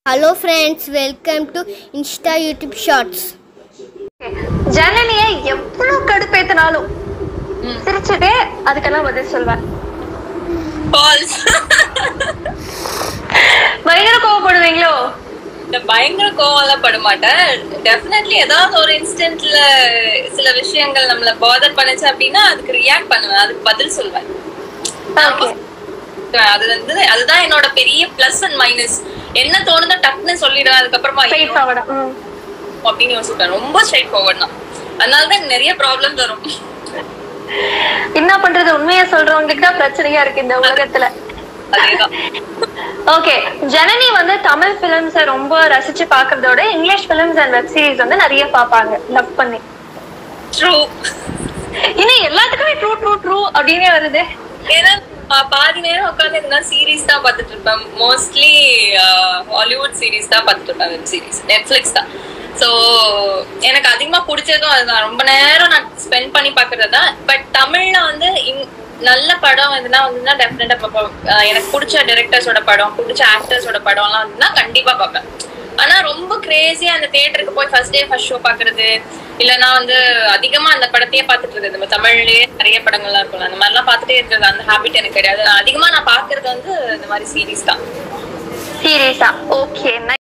hello friends welcome to Insta YouTube shorts ஜனனிய எவ்வளவு கடுப்பேத்தினாலும் சிரிச்சுட்டே அதுக்கெல்லாம் பதில் சொல்வேன் ஃபால்ஸ் பயங்கர கோவப்படுவீங்களோ இந்த பயங்கர கோவம்லாம் பட மாட்டேன் டெஃபினெட்லி ஏதாவது ஒரு இன்ஸ்டன்ட்ல சில விஷயங்கள் நம்மள பாதர் பண்ணுச்சு அப்படின்னா அதுக்கு ரியாக்ட் பண்ணுவேன் அதுக்கு பதில் சொல்வேன் ஓகே அது வந்து அதுதான் என்னோட பெரிய பிளஸ் அண்ட் மைனஸ் என்ன தோணுதோ டக்குன்னு சொல்லிடுவேன் அதுக்கப்புறமா ஸ்ட்ரைட் ஐயோ, ஃபார்வர்டா அப்படின்னு யோசிப்பேன் ரொம்ப ஸ்ட்ரைட் ஃபார்வர்ட் தான் அதனால தான் எனக்கு நிறைய ப்ராப்ளம் வரும் என்ன பண்றது உண்மையா சொல்றவங்களுக்கு தான் பிரச்சனையா இருக்கு இந்த உலகத்துல அதேதான் ஓகே ஜனனி வந்து தமிழ் பிலிம்ஸ் ரொம்ப ரசிச்சு பாக்குறதோட English films and web series வந்து நிறைய பாப்பாங்க லவ் பண்ணி ட்ரூ இன்னும் எல்லாத்துக்குமே ட்ரூ ட்ரூ ட்ரூ அப்படின்னே வருது ஏன்னா பா- பாதி நேரம் உட்காந்து இருந்தா சீரிஸ் தான் பார்த்துட்டு இருப்பேன் மோஸ்ட்லி ஹாலிவுட் சீரிஸ் தான் பார்த்துட்டு இருப்பேன் வெப் சீரிஸ் நெட்ஃபிளிக்ஸ் தான் ஸோ எனக்கு அதிகமா பிடிச்சதும் அதுதான் ரொம்ப நேரம் நான் ஸ்பெண்ட் பண்ணி பார்க்கறது தான் பட் தமிழ்ல வந்து இங்- நல்ல படம் எதுனா வந்துன்னா டெஃபினட்டா பார்ப்பேன் அஹ் எனக்கு பிடிச்ச டைரக்டர்ஸோட படம் பிடிச்ச ஆக்டர்ஸோட படம்லாம் வந்துன்னா கண்டிப்பா பார்ப்பேன் ஆனா ரொம்ப கிரேசியா அந்த தியேட்டருக்கு போய் ஃபர்ஸ்ட் டே ஃபர்ஸ்ட் ஷோ பாக்குறது இல்லனா வந்து அதிகமா அந்த படத்தையே பார்த்துட்டு இருக்கிறது நம்ம தமிழ்லயே நிறைய படங்கள்லாம் இருக்கும்ல அந்த மாதிரிலாம் பார்த்துட்டே இருக்கிறது அந்த ஹாபிட் எனக்கு கிடையாது நான் அதிகமா நான் பாக்குறது வந்து இந்த மாதிரி சீரிஸ் தான் சீரியஸா ஓகே